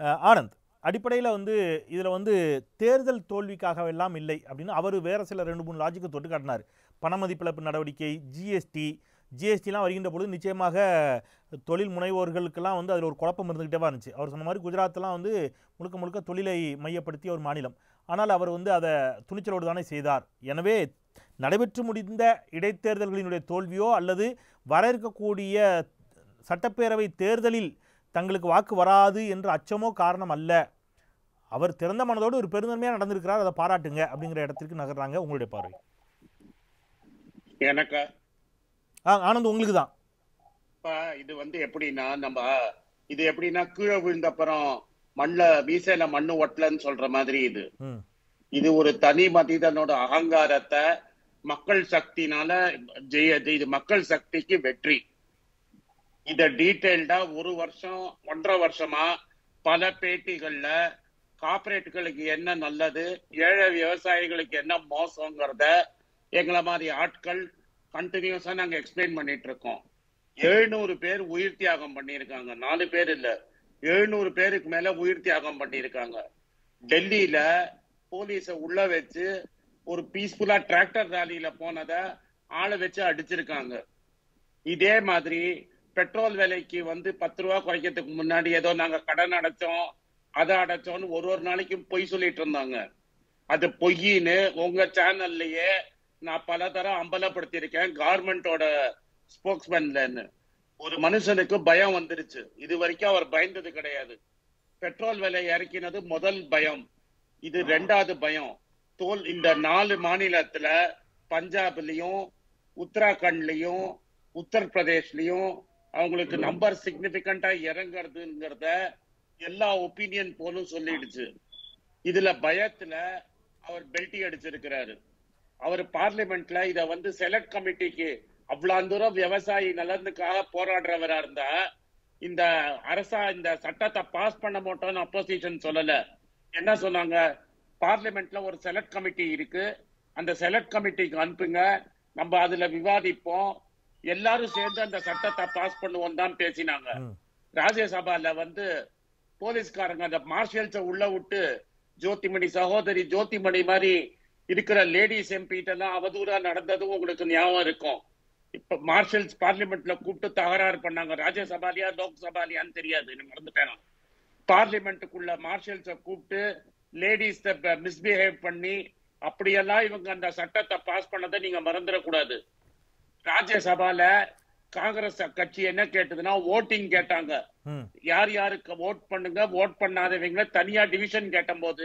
அஹ், ஆனந்த் அடிப்படையில் வந்து இதில் வந்து தேர்தல் தோல்விக்காக எல்லாம் இல்லை அப்படின்னு அவர் வேற சில ரெண்டு மூணு லாஜிக்கை தொட்டு காட்டினார் பணமதிப்பிழப்பு நடவடிக்கை ஜிஎஸ்டி ஜிஎஸ்டிலாம் வருகின்ற பொழுது நிச்சயமாக தொழில் முனைவோர்களுக்கெல்லாம் வந்து அதில் ஒரு குழப்பம் இருந்துகிட்டே இருந்துச்சு அவர் சொன்ன மாதிரி குஜராத்லாம் வந்து முழுக்க முழுக்க தொழிலை மையப்படுத்திய ஒரு மாநிலம் ஆனால் அவர் வந்து அதை துணிச்சலோடு தானே செய்தார் எனவே நடைபெற்று முடிந்த இடைத்தேர்தல்களினுடைய தோல்வியோ அல்லது வர இருக்கக்கூடிய சட்டப்பேரவை தேர்தலில் தங்களுக்கு வாக்கு வராது என்ற அச்சமோ காரணம் அல்ல அவர் திறந்த மனதோடு ஒரு பெருந்தன்மையாக நடந்திருக்கிறார் அதை பாராட்டுங்க அப்படிங்கிற இடத்திற்கு நகர்றாங்க உங்களுடைய பார்வை எனக்கு ஆ ஆனந்த் உங்களுக்கு தான் இப்ப இது வந்து எப்படின்னா நம்ம இது எப்படின்னா கீழே விழுந்த அப்புறம் மண்ல மீசையில மண்ணு ஒட்டலன்னு சொல்ற மாதிரி இது ம் இது ஒரு தனி மனிதனோட அகங்காரத்தை மக்கள் சக்தினால ஜெய இது மக்கள் சக்திக்கு வெற்றி இத டீடைல்டா ஒரு வருஷம் ஒன்றரை வருஷமா பல பேட்டிகள்ல கார்பரேட்டுகளுக்கு என்ன நல்லது ஏழை விவசாயிகளுக்கு என்ன மோசங்கிறத எங்களை மாதிரி ஆட்கள் கண்டினியூஸா நாங்க எக்ஸ்பிளைன் பண்ணிட்டு இருக்கோம் எழுநூறு பேர் உயிர் தியாகம் பண்ணியிருக்காங்க நாலு பேர் இல்ல எழுநூறு பேருக்கு மேல உயிர் தியாகம் பண்ணியிருக்காங்க டெல்லியில போலீஸ உள்ள வச்சு ஒரு பீஸ்ஃபுல்லா டிராக்டர் ராலியில போனத ஆளை வச்சு அடிச்சிருக்காங்க இதே மாதிரி பெட்ரோல் விலைக்கு வந்து பத்து ரூபா குறைக்கிறதுக்கு முன்னாடி ஏதோ நாங்க கடன் அடைச்சோம் அதை அடைச்சோம்னு ஒரு ஒரு நாளைக்கும் பொய் சொல்லிட்டு இருந்தாங்க அது பொய்யின்னு உங்க சேனல்லையே நான் பல தரம் அம்பலப்படுத்தியிருக்கேன் கார்மெண்டோட ஸ்போக்ஸ்மேன்லன்னு ஒரு மனுஷனுக்கு பயம் வந்துருச்சு இது வரைக்கும் அவர் பயந்தது கிடையாது பெட்ரோல் விலை இறக்கினது முதல் பயம் இது ரெண்டாவது பயம் தோல் இந்த நாலு மாநிலத்துல பஞ்சாப்லயும் உத்தராகண்ட்லயும் உத்தரப்பிரதேஷ்லயும் அவங்களுக்கு நம்பர் சிக்னிபிகண்டா இறங்குறதுங்கிறத எல்லா ஒப்பீனியன் போலும் சொல்லிடுச்சு இதுல பயத்துல அவர் பெல்ட்டி அடிச்சிருக்கிறாரு அவர் பார்லிமெண்ட்ல இத வந்து செலக்ட் கமிட்டிக்கு அவ்வளவு தூரம் விவசாயி நலனுக்காக போராடுறவரா இருந்தா இந்த அரசா இந்த சட்டத்தை பாஸ் பண்ண மாட்டோம்னு அப்போசிஷன் சொல்லல என்ன சொன்னாங்க பார்லிமெண்ட்ல ஒரு செலக்ட் கமிட்டி இருக்கு அந்த செலக்ட் கமிட்டிக்கு அனுப்புங்க நம்ம அதுல விவாதிப்போம் எல்லாரும் சேர்ந்து அந்த சட்டத்தை பாஸ் பண்ணுவோம் தான் பேசினாங்க ம். ராஜ்யசபால வந்து போலீஸ்காரங்க அந்த மார்ஷல்ஸ உள்ள விட்டு ஜோதிமணி சகோதரி ஜோதிமணி மாதிரி இருக்கிற லேடிஸ் எம்பி எல்லாம் அவதூறா நடந்ததும் உங்களுக்கு ஞாபகம் இருக்கும் இப்ப மார்ஷல்ஸ் பார்லிமெண்ட்ல கூப்பிட்டு தகராறு பண்ணாங்க ராஜ்யசபாலியா லோக்சபாலியான்னு தெரியாது எனக்கு மறந்துட்டேன் பார்லிமெண்ட்டுக்குள்ள மார்ஷல்ஸ கூப்பிட்டு லேடிஸ் மிஸ்பிஹேவ் பண்ணி அப்படியெல்லாம் இவங்க அந்த சட்டத்தை பாஸ் பண்ணதை நீங்க மறந்துடக்கூடாது ராஜ்யசபால காங்கிரஸ் கட்சி என்ன கேட்டதுன்னா ஓட்டிங் கேட்டாங்க ம் யார் யாருக்கு ஓட் பண்ணுங்க ஓட் பண்ணாதவங்கள தனியா டிவிஷன் கேட்டபோது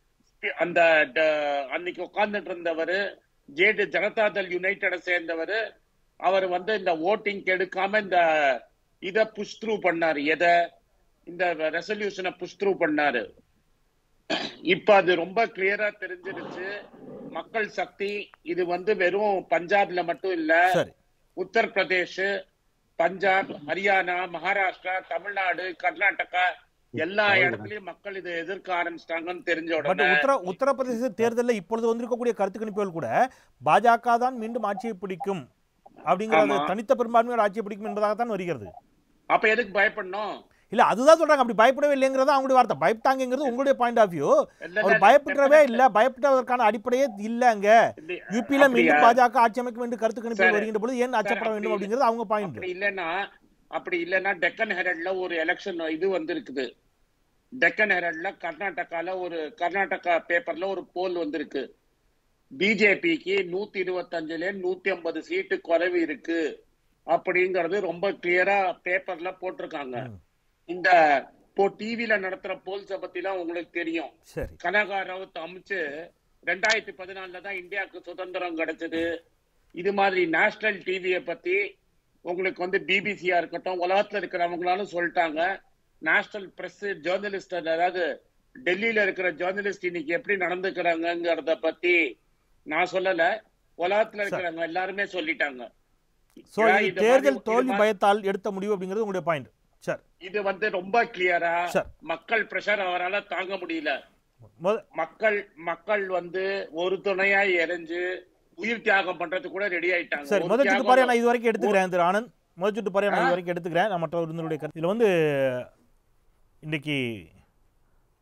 அந்த ட- அன்னைக்கு உட்கார்ந்துட்டு இருந்தவர் ஜேடு ஜனதாதள் யுனைடெட சேர்ந்தவர் அவர் வந்து இந்த ஓட்டிங் எடுக்காம இந்த இத புஷ் த்ரூ பண்ணாரு எதை இந்த ரெசல்யூஷனை புஷ் த்ரூ பண்ணாரு இப்ப அது ரொம்ப கிளியரா தெரிஞ்சிருச்சு மக்கள் சக்தி இது வந்து வெறும் பஞ்சாப்ல மட்டும் இல்ல சரி உத்தரப்பிரதேஷ் பஞ்சாப் ஹரியானா மகாராஷ்டிரா தமிழ்நாடு கர்நாடகா எல்லா இடத்துலயும் மக்கள் இதை எதிர்க்க ஆரம்பிச்சிட்டாங்கன்னு தெரிஞ்ச பட் உடனே உத்தர உத்தரப்பிரதேச தேர்தலில் இப்பொழுது வந்திருக்கக்கூடிய கருத்து கணிப்புகள் கூட பாஜக தான் மீண்டும் ஆட்சியை பிடிக்கும் அப்படிங்கிறது ஆமா. தனித்த பெரும்பான்மையோட ஆட்சியை பிடிக்கும் என்பதாகத்தான் வருகிறது அப்ப எதுக்கு பயப்படணும் இல்ல அதுதான் சொல்றாங்க அப்படி பயப்படவே இல்லைங்கிறது அவங்களுடைய வார்த்தை பயப்பட்டாங்கிறது உங்களுடைய பாயிண்ட் ஆஃப் வியூ இல்ல, அவர் இல்ல, பயப்படுறவே definitely. இல்ல பயப்படுவதற்கான அடிப்படையே இல்ல அங்க இல்ல, யூபியில அப்படியா? மீண்டும் பாஜக ஆட்சி அமைக்கும் என்று கருத்து கணிப்பில் சரி. வருகின்ற பொழுது ஏன் அச்சப்பட அப்படி வேண்டும் இல்ல. அப்படிங்கிறது அவங்க பாயிண்ட் அப்படி இல்லைன்னா அப்படி இல்லைன்னா டெக்கன் ஹெரல்ட்ல ஒரு எலெக்ஷன் இது வந்திருக்குது டெக்கன் ஹெரல்ட்ல கர்நாடகால ஒரு கர்நாடகா பேப்பர்ல ஒரு போல் வந்திருக்கு பிஜேபிக்கு நூத்தி இருபத்தஞ்சுல நூத்தி ஐம்பது சீட்டு குறைவு இருக்கு அப்படிங்கறது ரொம்ப கிளியரா பேப்பர்ல போட்டிருக்காங்க ம். இந்த இப்போ டிவில நடத்துற போல்ஸ பத்திலாம் உங்களுக்கு தெரியும் சரி கனகா ராவத் அமைச்சு ரெண்டாயிரத்தி பதினாலுல தான் இந்தியாவுக்கு சுதந்திரம் கிடைச்சது இது மாதிரி நேஷனல் டிவியை பத்தி உங்களுக்கு வந்து பிபிசியா இருக்கட்டும் உலகத்துல இருக்கிறவங்களாலும் சொல்லிட்டாங்க நேஷனல் பிரஸ் ஜேர்னலிஸ்ட் அதாவது டெல்லியில இருக்கிற ஜேர்னலிஸ்ட் இன்னைக்கு எப்படி நடந்துக்கிறாங்கிறத பத்தி நான் சொல்லல உலகத்துல இருக்கிறவங்க எல்லாருமே சொல்லிட்டாங்க சோ ஏன் இது இந்த தேர்தல் மாதிரி- தோல்வி இது மாதிரி- பயத்தால் எடுத்த முடிவு அப்படிங்கிறது உங்களுடைய பாயிண்ட் சரி இது வந்து ரொம்ப கிளியரா சரி. மக்கள் பிரஷர் அவரால தாங்க முடியல முத- மக்கள் மக்கள் வந்து ஒரு துணையா எரிஞ்சு உயிர் தியாகம் பண்றது கூட ரெடி ஆயிட்டாங்க சரி ஒரு முதல் சுட்டு தியாகம் பாரியா நான் இது வரைக்கும் எடுத்துக்கிறேன் திரு ஆனந்த் முதல் சுட்டு பாரியா நான் இது வரைக்கும் எடுத்துக்கிறேன் நான் மற்ற விருந்தினுடைய கருத்து இதில் வந்து இன்னைக்கு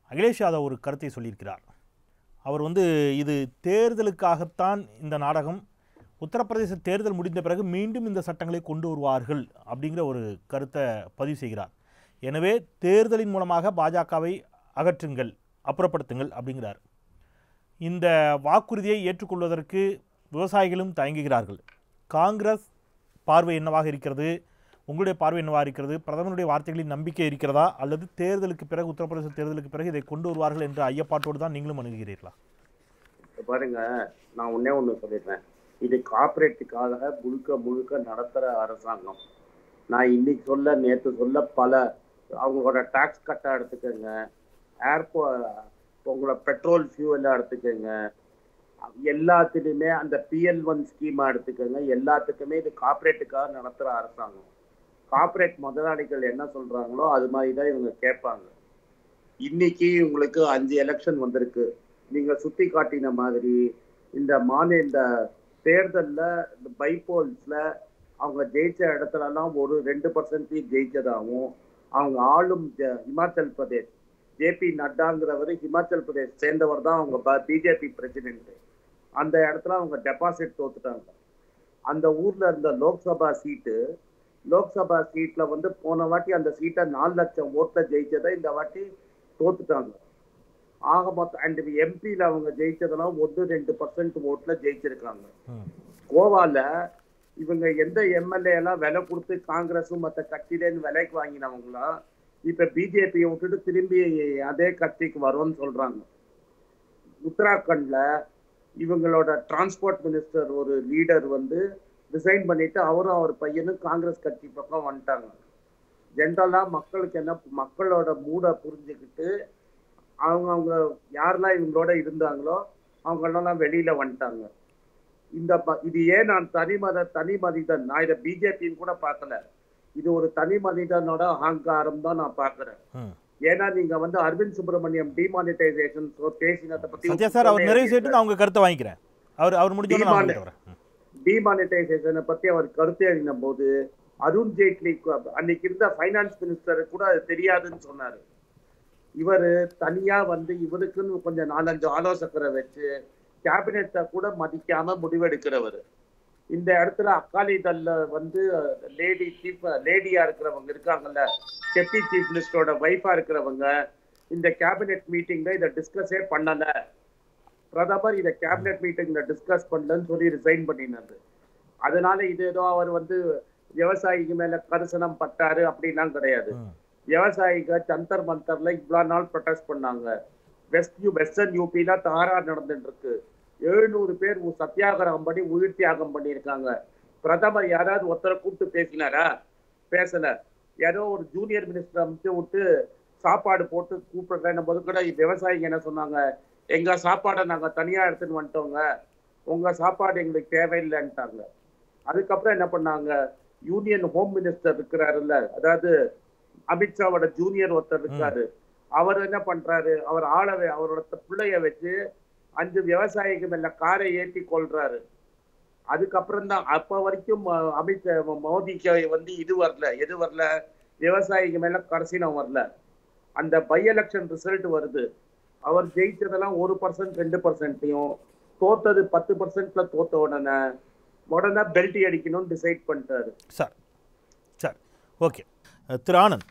அகிலேஷ் யாதவ் ஒரு கருத்தை சொல்லியிருக்கிறார் அவர் வந்து இது தேர்தலுக்காகத்தான் இந்த நாடகம் உத்தரப்பிரதேச தேர்தல் முடிந்த பிறகு மீண்டும் இந்த சட்டங்களை கொண்டு வருவார்கள் அப்படிங்கிற ஒரு கருத்தை பதிவு செய்கிறார் எனவே தேர்தலின் மூலமாக பாஜகவை அகற்றுங்கள் அப்புறப்படுத்துங்கள் அப்படிங்கிறார் இந்த வாக்குறுதியை ஏற்றுக்கொள்வதற்கு விவசாயிகளும் தயங்குகிறார்கள் காங்கிரஸ் பார்வை என்னவாக இருக்கிறது உங்களுடைய பார்வை என்னவாக இருக்கிறது பிரதமருடைய வார்த்தைகளில் நம்பிக்கை இருக்கிறதா அல்லது தேர்தலுக்கு பிறகு உத்தரப்பிரதேச தேர்தலுக்கு பிறகு இதை கொண்டு வருவார்கள் என்ற ஐயப்பாட்டோடு தான் நீங்களும் அணுகுகிறீர்களா இப்ப பாருங்க நான் ஒண்ணே ஒண்ணு சொல்லிடுறேன் இது கார்பரேட்டுக்காக முழுக்க முழுக்க நடத்துற அரசாங்கம் நான் இன்னைக்கு சொல்ல நேத்து சொல்ல பல அவங்களோட டாக்ஸ் கட்டா எடுத்துக்கோங்க ஏர்போ உங்களோட பெட்ரோல் ஃபியூவலா எடுத்துக்கோங்க எல்லாத்துலேயுமே அந்த பிஎல் ஒன் ஸ்கீமா எடுத்துக்கோங்க எல்லாத்துக்குமே இது கார்பரேட்டுக்காக நடத்துற அரசாங்கம் கார்பரேட் முதலாளிகள் என்ன சொல்றாங்களோ அது மாதிரி தான் இவங்க கேட்பாங்க இன்னைக்கு உங்களுக்கு அஞ்சு எலெக்ஷன் வந்திருக்கு நீங்க சுத்தி காட்டின மாதிரி இந்த மாநில இந்த தேர்தல்ல இந்த பைபோல்ஸ்ல அவங்க ஜெயிச்ச இடத்துலலாம் ஒரு ரெண்டு பர்சன்ட் ஜெயிச்சதாகவும் அவங்க ஆளும் ஜ- இமாச்சல் பிரதேஷ் ஜேபி நட்டாங்கிறவர் ஹிமாச்சல் பிரதேஷ் சேர்ந்தவர் தான் அவங்க பிஜேபி பிரசிடென்ட் அந்த இடத்துல அவங்க டெபாசிட் தோத்துட்டாங்க அந்த ஊர்ல இருந்த லோக்சபா சீட்டு லோக்சபா சீட்ல வந்து போன வாட்டி அந்த சீட்டை நாலு லட்சம் ஓட்ல ஜெயிச்சதை இந்த வாட்டி தோத்துட்டாங்க ஆக மொத்தம் அண்ட் எம்பியில அவங்க ஜெயிச்சதெல்லாம் ஒன்று ரெண்டு பர்சன்ட் ஓட்ல ஜெயிச்சிருக்காங்க ம். கோவால இவங்க எந்த எம்எல்ஏ எல்லாம் விலை கொடுத்து காங்கிரஸும் மற்ற கட்சியிலேருந்து விலைக்கு வாங்கினவங்களாம் இப்ப பிஜேபியை விட்டுட்டு திரும்பி அதே கட்சிக்கு வரும்னு சொல்றாங்க உத்தராகண்ட்ல இவங்களோட டிரான்ஸ்போர்ட் மினிஸ்டர் ஒரு லீடர் வந்து ரிசைன் பண்ணிட்டு அவரும் அவர் பையனும் காங்கிரஸ் கட்சி பக்கம் வந்துட்டாங்க ஜென்ரலா மக்களுக்கு என்ன மக்களோட மூடை புரிஞ்சுக்கிட்டு அவங்க அவங்க யாரெல்லாம் இவங்களோட இருந்தாங்களோ அவங்களெல்லாம் வெளியில வந்துட்டாங்க இந்த ப- இது ஏன் நான் தனி மத தனி மனிதன் நான் இதை பிஜேபின்னு கூட பார்க்கல இது ஒரு தனி மனிதனோட அகங்காரம் தான் நான் பார்க்கிறேன் ம். ஏன்னா நீங்க வந்து அரவிந்த் சுப்பிரமணியம் டிமானிட்டைசேஷன் பேசினதை பத்தி சத்யா சார் அவர் நிறைவு செய்யிட்டு நான் உங்க கருத்தை வாங்கிக்கிறேன் அவர் அவர் முடிஞ்சோன்னு நான் தீபாவளி. உங்கள்கிட்ட வரேன் ம். டிமானிட்டைசேஷனை பத்தி அவர் கருத்து எழுதின போது அருண் ஜேட்லி கு- அன்னைக்கு இருந்த ஃபைனான்ஸ் மினிஸ்டர் கூட அது தெரியாதுன்னு சொன்னாரு இவரு தனியா வந்து இவருக்குன்னு கொஞ்சம் நாலஞ்சு ஆலோசகரை வச்சு கேபினெட்டை கூட மதிக்காம முடிவெடுக்கிறவர் இந்த இடத்துல அக்காலிதல்ல வந்து லேடி சீஃப் லேடியா இருக்கிறவங்க இருக்காங்கல்ல டெப்டி சீஃப் மினிஸ்டரோட ஒய்ஃபா இருக்கிறவங்க இந்த கேபினெட் மீட்டிங்ல இதை டிஸ்கஸே பண்ணல பிரதமர் இதை கேபினெட் மீட்டிங்ல டிஸ்கஸ் பண்ணலன்னு சொல்லி ரிசைன் பண்ணினாரு அதனால இது ஏதோ அவர் வந்து விவசாயிக்கு மேல கரிசனம் பட்டாரு அப்படிலாம் கிடையாது ம். விவசாயிக ஜந்தர் மந்தர்ல இவ்வளவு நாள் ப்ரொடெஸ்ட் பண்ணாங்க வெஸ்ட் யூ வெஸ்டர்ன் யூபில தாரா நடந்துட்டு இருக்கு எழுநூறு பேர் உ- சத்தியாகிரகம் பண்ணி உயிர் தியாகம் பண்ணியிருக்காங்க பிரதமர் யாராவது ஒருத்தரை கூப்பிட்டு பேசினாரா பேசல ஏதோ ஒரு ஜூனியர் மினிஸ்டர் அமைச்சு விட்டு சாப்பாடு போட்டு கூப்பிடுறேன் போது கூட விவசாயிங்க என்ன சொன்னாங்க எங்க சாப்பாடை நாங்க தனியா எடுத்துன்னு வந்துட்டோங்க உங்க சாப்பாடு எங்களுக்கு தேவையில்லைன்ட்டாங்க அதுக்கப்புறம் என்ன பண்ணாங்க யூனியன் ஹோம் மினிஸ்டர் இருக்கிறாருல்ல அதாவது அமித்ஷாவோட ஜூனியர் ஒருத்தர் இருக்காரு அவர் என்ன பண்றாரு அவர் ஆளவே அவரோட பிள்ளைய வச்சு அஞ்சு விவசாயிக்கு மேல காரை ஏற்றி கொள்றாரு அதுக்கப்புறம் தான் அப்ப வரைக்கும் அஹ், அமித் மோடிக்கு வந்து இது வரல எது வரல விவசாயிக்கு மேல கரசினம் வரல அந்த பை எலெக்ஷன் ரிசல்ட் வருது அவர் ஜெயிச்சதெல்லாம் ஒரு பர்சன்ட் ரெண்டு பர்சன்ட்டையும் தோத்தது பத்து பர்சன்ட்ல தோத்த உடனே உடனே பெல்ட் அடிக்கணும்னு டிசைட் பண்ணிட்டாரு சார் சார் ஓகே அஹ், திரு ஆனந்த்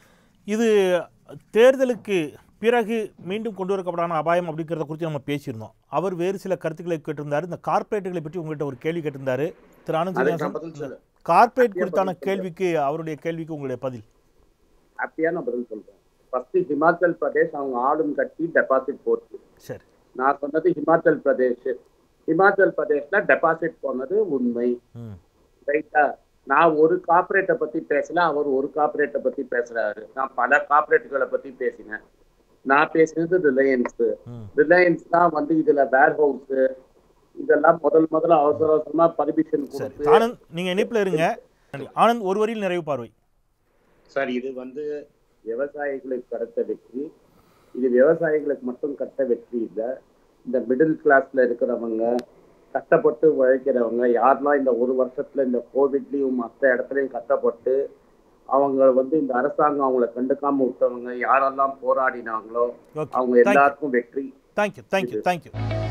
இது தேர்தலுக்கு பிறகு மீண்டும் கொண்டு வரக்கப்படான அபாயம் அப்படிங்கிறத குறித்து நம்ம பேசியிருந்தோம் அவர் வேறு சில கருத்துக்களை கேட்டிருந்தார் இந்த கார்ப்பரேட்டுகளை பற்றி உங்கள்கிட்ட ஒரு கேள்வி கேட்டிருந்தாரு திரு ஆனந்த் அதுக்கு நான் சீனிவாசன், பதில் சொல்றேன் கார்ப்பரேட் அப்படியே குறித்தான பதில் சொல்றேன். கேள்விக்கு அவருடைய கேள்விக்கு உங்களுடைய பதில் ஹாப்பியா நான் பதில் சொல்றேன் ஃபர்ஸ்ட் ஹிமாச்சல் பிரதேஷ் அவங்க ஆளும் கட்சி டெபாசிட் போச்சு சரி நான் சொன்னது ஹிமாச்சல் பிரதேஷ் ஹிமாச்சல் பிரதேஷ்ல டெபாசிட் போனது உண்மை ம் ரைட்டா நான் ஒரு கார்ப்பரேட்டை பத்தி பேசல அவர் ஒரு கார்ப்பரேட்டை பத்தி பேசுறாரு நான் பல கார்ப்பரேட்டுகளை பத்தி பேசினேன் நான் பேசினது ரிலையன்ஸ் ம் ரிலையன்ஸ் தான் வந்து இதுல வேர் ஹவுஸ் இதெல்லாம் முதல் முதல்ல அவசர அவசரமா பர்மிஷன் சரி கொடுத்து ஆனந்த் நீங்கள் இணைப்பில் இருங்க ஆனந்த் ஒரு வரியில் நிறைவு பார்வை சார் இது வந்து விவசாயிகளுக்கு கிடைத்த வெற்றி இது விவசாயிகளுக்கு மட்டும் கட்ட வெற்றி இல்லை இந்த மிடில் கிளாஸ்ல இருக்கிறவங்க கஷ்டப்பட்டு உழைக்கிறவங்க யாரெல்லாம் இந்த ஒரு வருஷத்துல இந்த கோவிட்லயும் மற்ற இடத்துலயும் கஷ்டப்பட்டு அவங்க வந்து இந்த அரசாங்கம் அவங்கள கண்டுக்காம விட்டவங்க யாரெல்லாம் போராடினாங்களோ ஓகே அவங்க Thank you. எல்லாருக்கும் வெற்றி தேங்க்யூ தேங்க்யூ தேங்க்யூ